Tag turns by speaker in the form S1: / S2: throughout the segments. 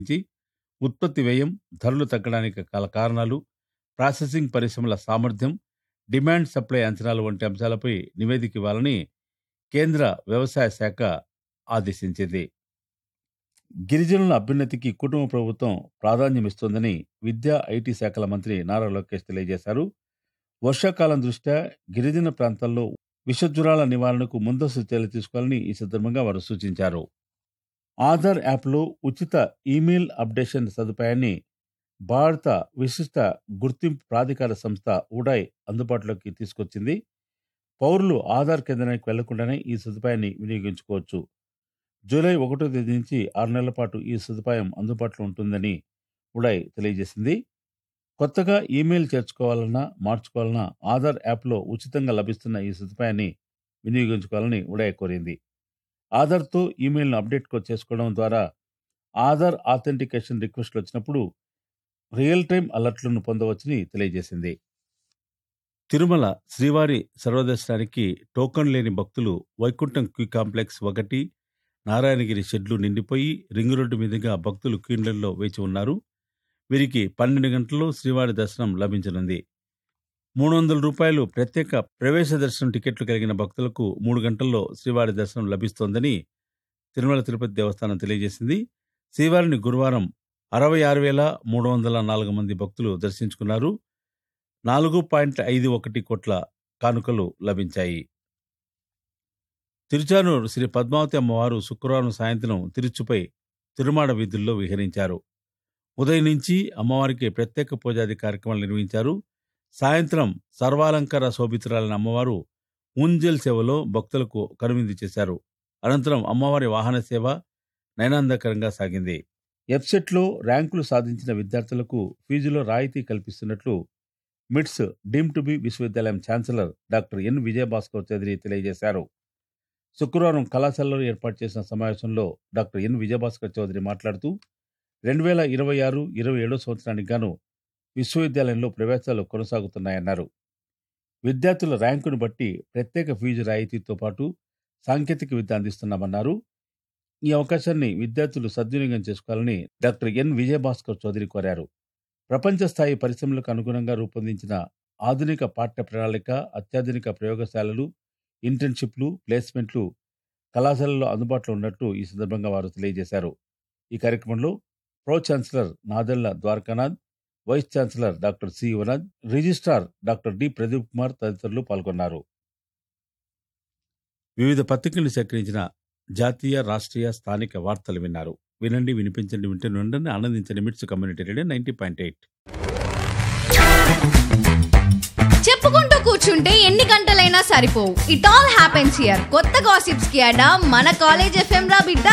S1: నుంచి ఉత్పత్తి వ్యయం ధరలు తగ్గడానికి గల కారణాలు ప్రాసెసింగ్ పరిశ్రమల సామర్థ్యం డిమాండ్ సప్లై అంచనాలు వంటి అంశాలపై నివేదిక ఇవ్వాలని కేంద్ర వ్యవసాయ శాఖ ఆదేశించింది గిరిజనుల అభ్యున్నతికి కుటుంబ ప్రభుత్వం ప్రాధాన్యమిస్తోందని విద్యా ఐటీ శాఖల మంత్రి నారా లోకేష్ తెలియజేశారు వర్షాకాలం దృష్ట్యా గిరిజన ప్రాంతాల్లో విషజ్వరాల నివారణకు ముందస్తు చర్యలు తీసుకోవాలని ఈ సందర్భంగా వారు సూచించారు ఆధార్ యాప్లో ఉచిత ఈమెయిల్ అప్డేషన్ సదుపాయాన్ని భారత విశిష్ట గుర్తింపు ప్రాధికార సంస్థ ఉడాయ్ అందుబాటులోకి తీసుకొచ్చింది పౌరులు ఆధార్ కేంద్రానికి వెళ్లకుండానే ఈ సదుపాయాన్ని వినియోగించుకోవచ్చు జూలై ఒకటో తేదీ నుంచి ఆరు నెలల పాటు ఈ సదుపాయం అందుబాటులో ఉంటుందని ఉడాయ్ తెలియజేసింది కొత్తగా ఈమెయిల్ చేర్చుకోవాలన్నా మార్చుకోవాలన్నా ఆధార్ యాప్లో ఉచితంగా లభిస్తున్న ఈ సదుపాయాన్ని వినియోగించుకోవాలని ఉడాయ్ కోరింది ఆధార్తో ఈమెయిల్ను అప్డేట్ కో- చేసుకోవడం ద్వారా ఆధార్ ఆథెంటికేషన్ రిక్వెస్ట్లు వచ్చినప్పుడు రియల్ టైం అలర్ట్లను పొందవచ్చని తెలియజేసింది తిరుమల శ్రీవారి సర్వదర్శనానికి టోకన్ లేని భక్తులు వైకుంఠం క్యూ కాంప్లెక్స్ ఒకటి నారాయణగిరి షెడ్లు నిండిపోయి రింగు రోడ్డు మీదుగా భక్తులు క్యూన్లలో వేచి ఉన్నారు వీరికి పన్నెండు గంటల్లో శ్రీవారి దర్శనం లభించనుంది మూడు వందల రూపాయలు ప్రత్యేక ప్రవేశ దర్శనం టికెట్లు కలిగిన భక్తులకు మూడు గంటల్లో శ్రీవారి దర్శనం లభిస్తోందని తిరుమల తిరుపతి దేవస్థానం తెలియజేసింది శ్రీవారిని గురువారం అరవై ఆరు వేల మూడు వందల నాలుగు మంది భక్తులు దర్శించుకున్నారు నాలుగు పాయింట్ ఐదు ఒకటి కోట్ల కానుకలు లభించాయి తిరుచానూరు శ్రీ పద్మావతి అమ్మవారు శుక్రవారం సాయంత్రం తిరుచుపై తిరుమాడ వీధుల్లో విహరించారు ఉదయం నుంచి అమ్మవారికి ప్రత్యేక పూజాది కార్యక్రమాలు నిర్వహించారు సాయంత్రం సర్వాలంకార శోభితురాలైన అమ్మవారు ఊంజల్ సేవలో భక్తులకు కనువిందు చేశారు అనంతరం అమ్మవారి వాహన సేవ నయనాందకరంగా సాగింది వెబ్సెట్లో ర్యాంకులు సాధించిన విద్యార్థులకు ఫీజులో రాయితీ కల్పిస్తున్నట్లు మిట్స్ డీమ్ టు బి విశ్వవిద్యాలయం chancellor doctor N Vijayabhaskar Chowdary తెలియజేశారు శుక్రవారం కళాశాలలో ఏర్పాటు చేసిన సమావేశంలో డాక్టర్ ఎన్ విజయభాస్కర్ చౌదరి మాట్లాడుతూ రెండు వేల ఇరవై ఆరు ఇరవై ఏడో సంవత్సరానికి గాను విశ్వవిద్యాలయంలో ప్రవేశాలు కొనసాగుతున్నాయన్నారు విద్యార్థుల ర్యాంకును బట్టి ప్రత్యేక ఫీజు రాయితీతో పాటు సాంకేతిక విద్య అందిస్తున్నామన్నారు ఈ అవకాశాన్ని విద్యార్థులు సద్వినియోగం చేసుకోవాలని డాక్టర్ ఎన్ విజయభాస్కర్ చౌదరి కోరారు ప్రపంచ స్థాయి పరిశ్రమలకు అనుగుణంగా రూపొందించిన ఆధునిక పాఠ్య ప్రణాళిక అత్యాధునిక ప్రయోగశాలలు ఇంటర్న్షిప్లు ప్లేస్మెంట్లు కళాశాలలో అందుబాటులో ఉన్నట్టు ఈ సందర్భంగా వారు తెలియజేశారు ఈ కార్యక్రమంలో pro chancellor Nadella Dwarakanath vice chancellor doctor C Yuvanath registrar doctor D Pradeep Kumar తదితరులు పాల్గొన్నారు వివిధ పత్రికలు సేకరించిన జాతీయ రాష్ట్రీయ స్థానిక వార్తలు విన్నారు వినండి వినిపించండి వింటే నుండి ఆనందించండి MITS community radio ninety point eight
S2: చెప్పుకుంటూ కూర్చుంటే ఎన్ని గంటలైనా సరిపోవు ఇట్ ఆల్ హ్యాపెన్స్ హియర్ కొత్త గాసిప్స్ కి అడా మన కాలేజ్ ఎఫ్ఎం రా బిడ్డ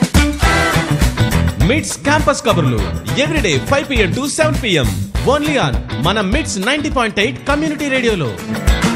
S3: మిడ్స్ క్యాంపస్ కబుర్లు everyday five PM to seven PM only on మన MITS ninety point eight community రేడియోలో